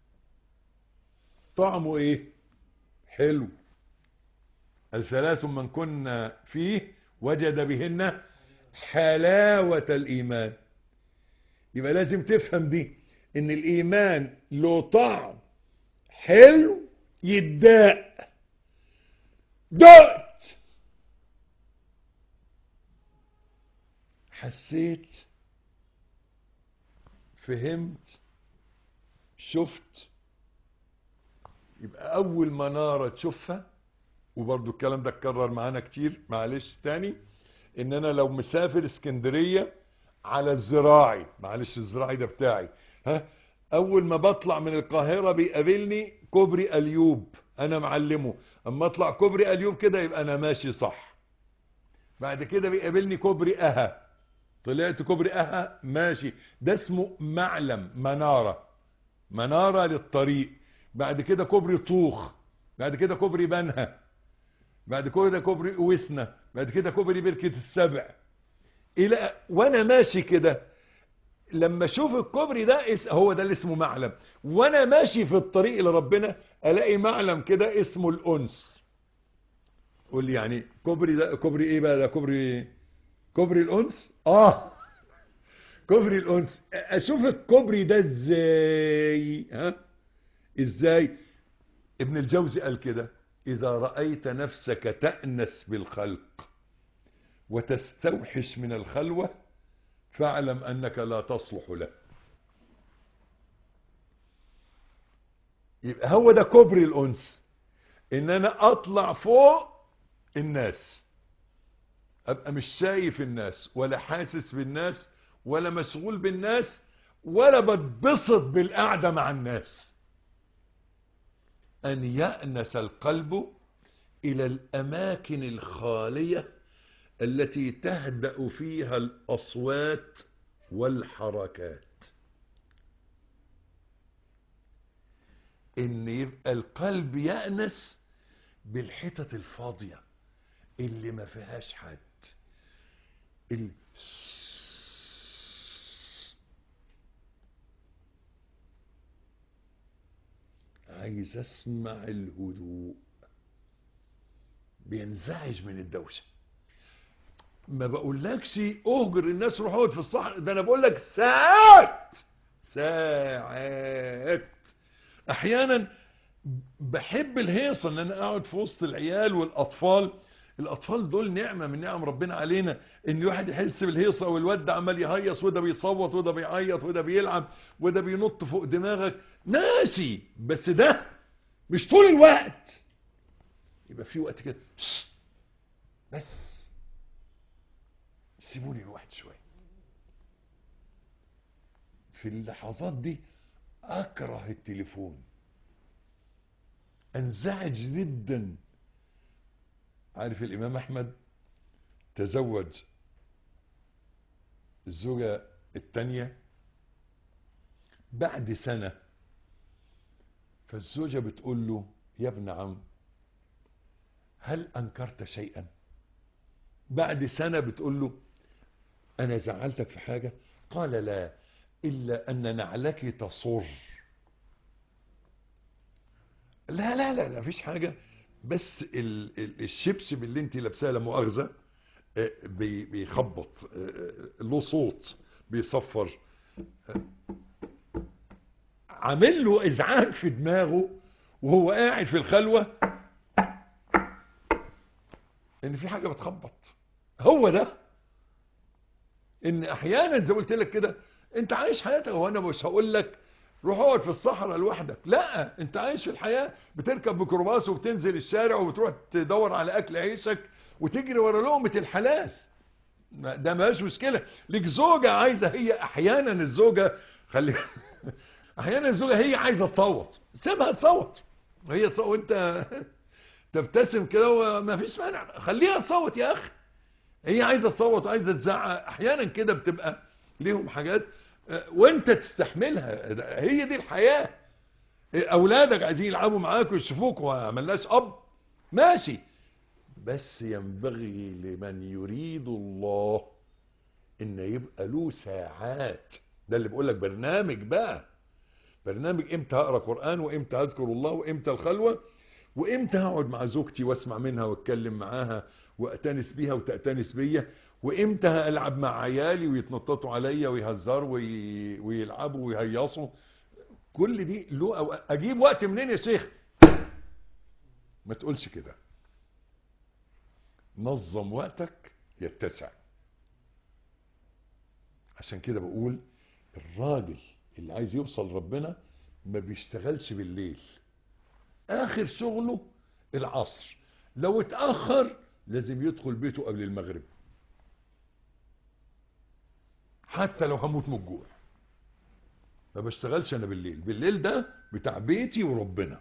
طعمه ايه حلو الثلاث من كنا فيه وجد بهن حلاوة الإيمان يبقى لازم تفهم دي ان الإيمان له طعم حلو يداء دقت حسيت فهمت شفت يبقى اول منارة تشوفها وبرضو الكلام ده اتكرر معانا كتير معلش تاني ان انا لو مسافر اسكندرية على الزراعي معلش الزراعي ده بتاعي ها اول ما بطلع من القاهرة بيقابلني كوبري اليوب انا معلمه اما اطلع كوبري اليوب كده يبقى انا ماشي صح بعد كده بيقابلني كوبري اها طلعت كوبري اها ماشي ده اسمه معلم منارة منارة للطريق بعد كده كوبري طوخ بعد كده كوبري بنها بعد كده كوبري وسنة بعد كده كوبري بركة السبع الى وانا ماشي كده لما اشوف الكوبري ده اس- هو ده اللي اسمه معلم وانا ماشي في الطريق لربنا الاقي معلم كده اسمه الانس قول لي يعني كوبري ده كوبري ايه بقى ده كوبري كوبري الانس اه كوبري الانس اشوف الكوبري ده ازاي ها ازاي ابن الجوزي قال كده اذا رأيت نفسك تأنس بالخلق وتستوحش من الخلوة فاعلم انك لا تصلح له يبقى هو ده كوبري الانس ان انا اطلع فوق الناس ابقى مش شايف الناس ولا حاسس بالناس ولا مشغول بالناس ولا بتبسط بالقعدة مع الناس ان يأنس القلب الى الاماكن الخالية التي تهدأ فيها الاصوات والحركات ان يبقى القلب يأنس بالحتت الفاضية اللي ما فيهاش حد ال... عايز اسمع الهدوء بينزعج من الدوشة ما بقولكش اهجر الناس روح اقعد في الصحراء ده انا بقول لك ساعات ساعات احيانا بحب الهيصة ان انا اقعد في وسط العيال والاطفال الاطفال دول نعمة من نعم ربنا علينا ان الواحد يحس بالهيصة والواد ده عمال يهيص وده بيصوت وده بيعيط وده بيلعب وده بينط فوق دماغك ماشي بس ده مش طول الوقت يبقى في وقت كده شت. بس سيبوني الواحد شوية في اللحظات دي اكره التليفون انزعج جدا عارف الامام احمد تزوج الزوجة التانية بعد سنة فالزوجة بتقول له يا ابن عم هل انكرت شيئا بعد سنة بتقول له انا زعلتك في حاجة قال لا الا ان نعلك تصر لا لا لا لا فيش حاجة بس ال ال الشبشب اللي انت لابساه لا مؤاخذة آه، بي- بيخبط آه، آه، له صوت بيصفر آه، عامل له ازعاج في دماغه وهو قاعد في الخلوة ان في حاجة بتخبط هو ده ان احيانا زي ما قلت لك كده انت عايش حياتك وانا مش هقول لك روح اقعد في الصحراء لوحدك لا انت عايش في الحياة بتركب ميكروباص وبتنزل الشارع وبتروح تدور على اكل عيشك وتجري ورا لقمة الحلال ما- ده ماش مشكلة ليك زوجة عايزة هي احيانا الزوجة خلي احيانا الزوجة هي عايزة تصوت سيبها تصوت هي تصوت وانت تبتسم كده وما فيش مانع خليها تصوت يا اخي هي عايزه تصوت وعايزه تزعق احيانا كده بتبقى ليهم حاجات آه، وانت تستحملها ده- هي دي الحياه اولادك عايزين يلعبوا معاك ويشوفوك وملناش اب ماشي بس ينبغي لمن يريد الله ان يبقى له ساعات ده اللي بقول لك برنامج بقى برنامج امتى هقرا قران وامتى اذكر الله وامتى الخلوه وامتى هقعد مع زوجتي واسمع منها واتكلم معاها واتنس بيها وتأتنس بيا وامتى هلعب مع عيالي ويتنططوا عليا ويهزروا وي... ويلعبوا ويهيصوا كل دي له أو... اجيب وقت منين يا شيخ ما تقولش كده نظم وقتك يتسع عشان كده بقول الراجل اللي عايز يوصل ربنا ما بيشتغلش بالليل اخر شغله العصر لو اتأخر لازم يدخل بيته قبل المغرب حتى لو هموت من الجوع ما بشتغلش انا بالليل بالليل ده بتاع بيتي وربنا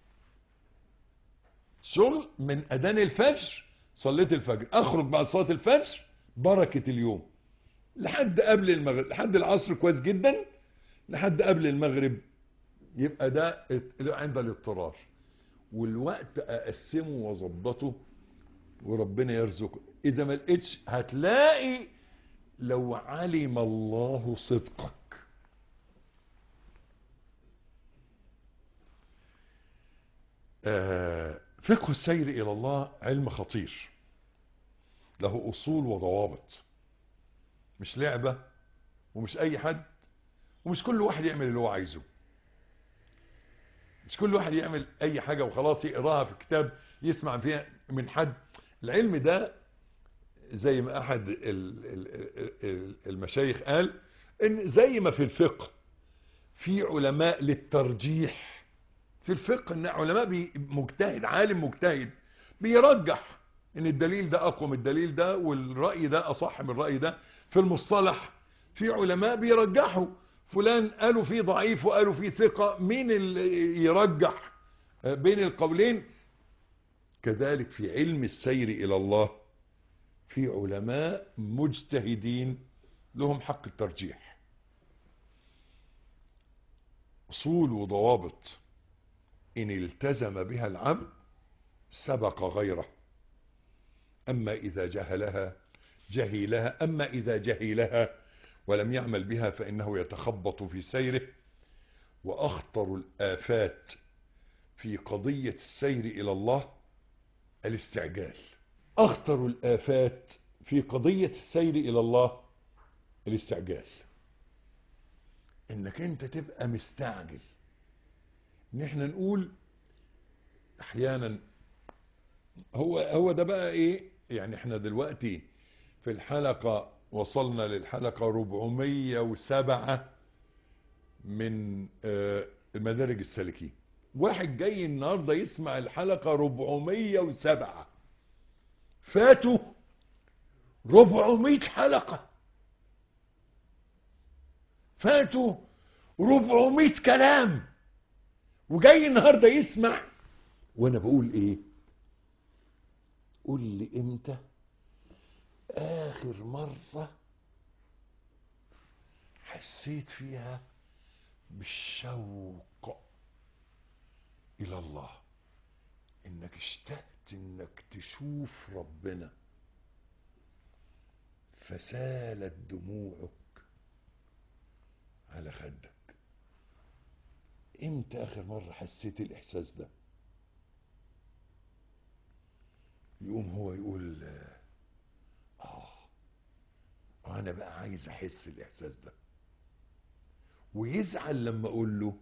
شغل من اذان الفجر صليت الفجر اخرج بعد صلاة الفجر بركة اليوم لحد قبل المغرب لحد العصر كويس جدا لحد قبل المغرب يبقى ده عند الاضطرار والوقت اقسمه واظبطه وربنا يرزقه اذا ما لقيتش هتلاقي لو علم الله صدقك آه، فقه السير الى الله علم خطير له اصول وضوابط مش لعبة ومش اي حد ومش كل واحد يعمل اللي هو عايزه مش كل واحد يعمل اي حاجة وخلاص يقراها في كتاب يسمع فيها من حد العلم ده زي ما احد ال- ال- ال- المشايخ قال ان زي ما في الفقه في علماء للترجيح في الفقه ان علماء بي- مجتهد عالم مجتهد بيرجح ان الدليل ده اقوى من الدليل ده والرأي ده اصح من الرأي ده في المصطلح في علماء بيرجحوا فلان قالوا فيه ضعيف وقالوا فيه ثقة مين اللي يرجح بين القولين كذلك في علم السير الى الله في علماء مجتهدين لهم حق الترجيح اصول وضوابط ان التزم بها العبد سبق غيره اما اذا جهلها جهلها اما اذا جهلها ولم يعمل بها فانه يتخبط في سيره واخطر الافات في قضية السير الى الله الاستعجال اخطر الافات في قضية السير الى الله الاستعجال انك انت تبقى مستعجل ان احنا نقول احيانا هو هو ده بقى ايه يعني احنا دلوقتي في الحلقة وصلنا للحلقة 407 من آه، المدارج السالكين واحد جاي النهاردة يسمع الحلقة 407 فاتوا 400 حلقة فاتوا 400 كلام وجاي النهاردة يسمع وانا بقول ايه قول لي امتى اخر مرة حسيت فيها بالشوق الى الله انك اشتقت انك تشوف ربنا فسالت دموعك على خدك امتى اخر مرة حسيت الاحساس ده يقوم هو يقول اه انا بقى عايز احس الاحساس ده ويزعل لما اقول له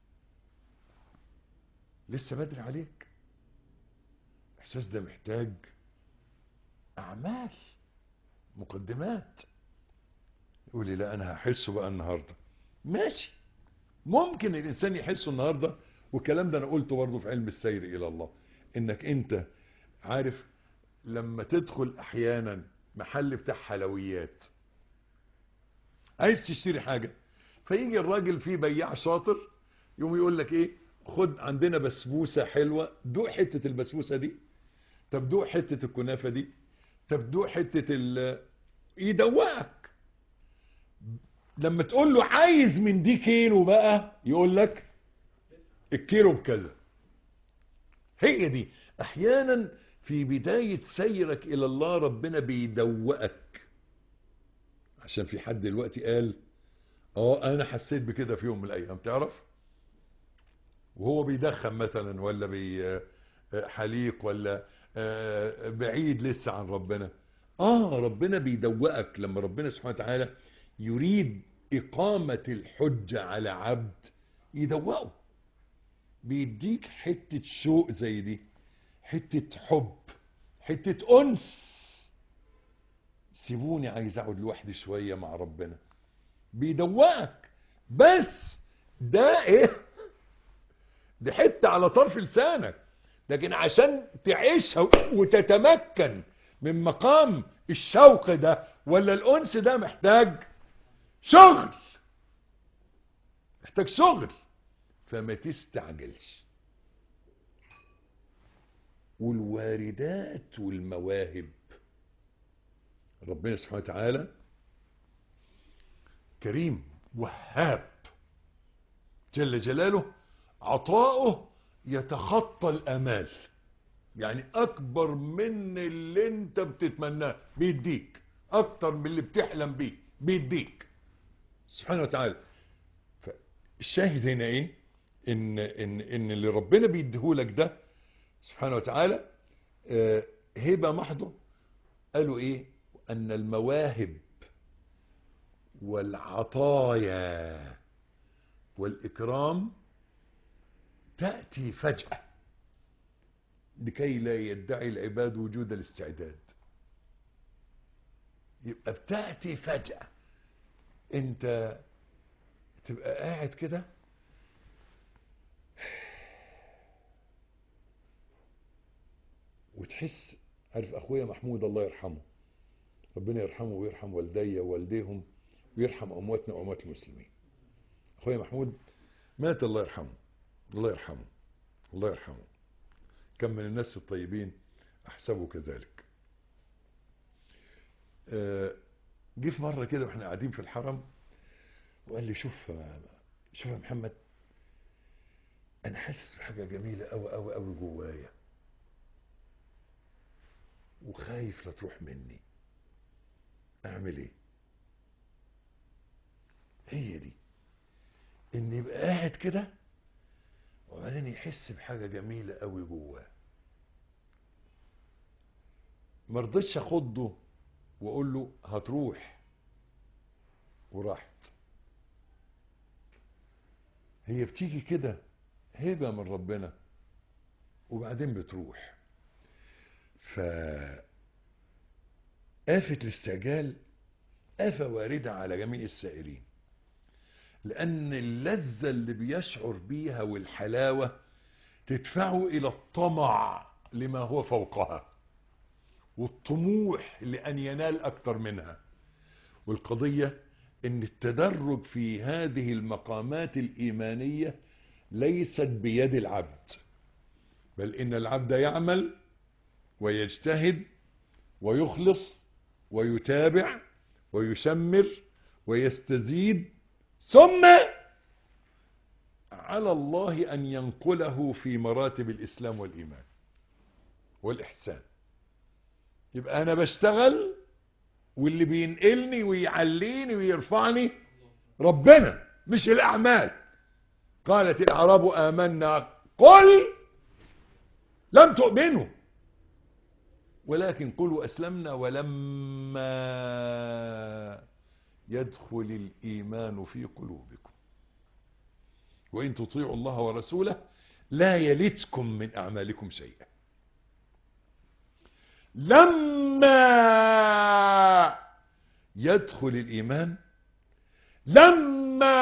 لسه بدري عليك الاحساس ده محتاج اعمال مقدمات يقول لي لا انا هحسه بقى النهارده ماشي ممكن الانسان يحسه النهارده والكلام ده انا قلته برضه في علم السير الى الله انك انت عارف لما تدخل احيانا محل بتاع حلويات عايز تشتري حاجه فيجي الراجل فيه بياع شاطر يقوم يقول لك ايه خد عندنا بسبوسه حلوه دوق حته البسبوسه دي طب دوق حته الكنافه دي طب دوق حته ال يدوقك لما تقول له عايز من دي كيلو بقى يقول لك الكيلو بكذا هي دي احيانا في بداية سيرك الى الله ربنا بيدوقك عشان في حد دلوقتي قال اه انا حسيت بكده في يوم من الايام تعرف وهو بيدخن مثلا ولا بي حليق ولا آه، بعيد لسه عن ربنا اه ربنا بيدوقك لما ربنا سبحانه وتعالى يريد اقامة الحجة على عبد يدوقه بيديك حتة شوق زي دي حتة حب حتة أنس سيبوني عايز أقعد لوحدي شوية مع ربنا بيدوقك بس ده إيه دي حتة على طرف لسانك لكن عشان تعيشها وتتمكن من مقام الشوق ده ولا الأنس ده محتاج شغل محتاج شغل فما تستعجلش والواردات والمواهب ربنا سبحانه وتعالى كريم وهاب جل جلاله عطاؤه يتخطى الامال يعني اكبر من اللي انت بتتمناه بيديك اكتر من اللي بتحلم بيه بيديك سبحانه وتعالى الشاهد هنا ايه ان ان ان اللي ربنا بيديهولك ده سبحانه وتعالى آه، هبه محضه قالوا ايه ان المواهب والعطايا والاكرام تاتي فجاه لكي لا يدعي العباد وجود الاستعداد يبقى بتاتي فجاه انت تبقى قاعد كده وتحس عارف اخويا محمود الله يرحمه ربنا يرحمه ويرحم والدي ووالديهم ويرحم امواتنا واموات المسلمين اخويا محمود مات الله يرحمه الله يرحمه الله يرحمه كم من الناس الطيبين احسبه كذلك آه، جه في مره كده واحنا قاعدين في الحرم وقال لي شوف شوف يا محمد انا حاسس بحاجه جميله قوي قوي قوي جوايا وخايف لا تروح مني اعمل ايه هي دي ان يبقى قاعد كده وبعدين يحس بحاجه جميله قوي جواه ما رضيتش اخده واقول له هتروح وراحت هي بتيجي كده هبه من ربنا وبعدين بتروح ف آفة الاستعجال آفة واردة على جميع السائرين لأن اللذة اللي بيشعر بيها والحلاوة تدفعه إلى الطمع لما هو فوقها والطموح لأن ينال أكثر منها والقضية ان التدرج في هذه المقامات الإيمانية ليست بيد العبد بل إن العبد يعمل ويجتهد ويخلص ويتابع ويشمر ويستزيد ثم على الله أن ينقله في مراتب الإسلام والإيمان والإحسان يبقى أنا بشتغل واللي بينقلني ويعليني ويرفعني ربنا مش الأعمال قالت الأعراب آمنا قل لم تؤمنوا ولكن قلوا أسلمنا ولما يدخل الإيمان في قلوبكم وإن تطيعوا الله ورسوله لا يلتكم من أعمالكم شيئا لما يدخل الإيمان لما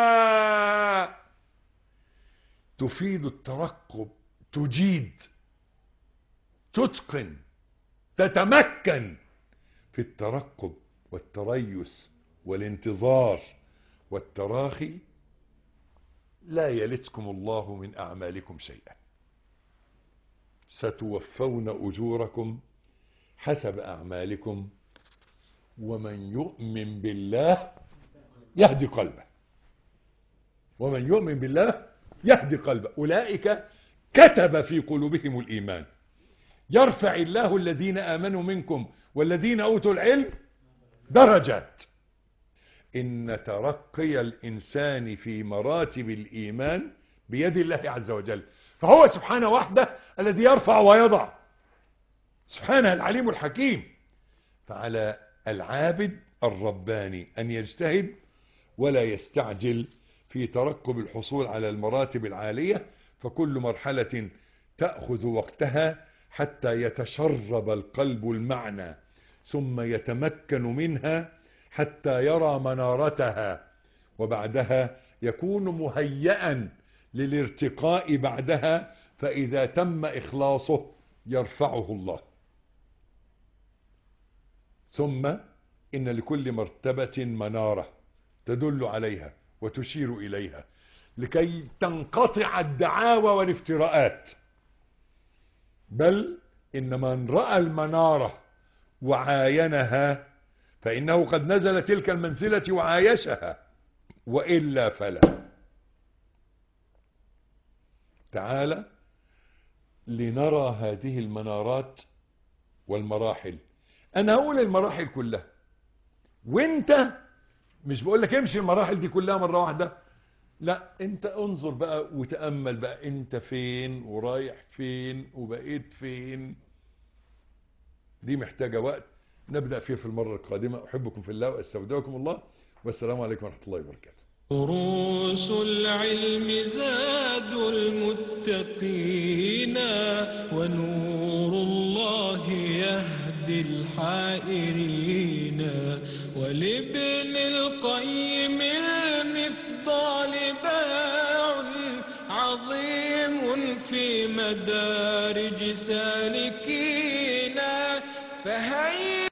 تفيد الترقب تجيد تتقن تتمكن في الترقب والتريث والانتظار والتراخي لا يلتكم الله من أعمالكم شيئا ستوفون أجوركم حسب أعمالكم ومن يؤمن بالله يهدي قلبه ومن يؤمن بالله يهدي قلبه أولئك كتب في قلوبهم الإيمان يرفع الله الذين آمنوا منكم والذين أوتوا العلم درجات إن ترقي الإنسان في مراتب الإيمان بيد الله عز وجل فهو سبحانه وحده الذي يرفع ويضع سبحانه العليم الحكيم فعلى العابد الرباني أن يجتهد ولا يستعجل في ترقب الحصول على المراتب العالية فكل مرحلة تأخذ وقتها حتى يتشرب القلب المعنى ثم يتمكن منها حتى يرى منارتها وبعدها يكون مهيئا للارتقاء بعدها فإذا تم إخلاصه يرفعه الله ثم إن لكل مرتبة منارة تدل عليها وتشير إليها لكي تنقطع الدعاوى والافتراءات بل إن من رأى المنارة وعاينها فإنه قد نزل تلك المنزلة وعايشها وإلا فلا تعالى لنرى هذه المنارات والمراحل أنا هقول المراحل كلها وانت مش بقول لك امشي المراحل دي كلها مرة واحدة لا انت انظر بقى وتأمل بقى انت فين ورايح فين وبقيت فين دي محتاجة وقت نبدأ فيه في المرة القادمة أحبكم في الله وأستودعكم الله والسلام عليكم ورحمة الله وبركاته دروس العلم زاد المتقين ونور الله يهدي الحائرين ولابن القيم المفضال باع عظيم في مدارج سالكين فهيا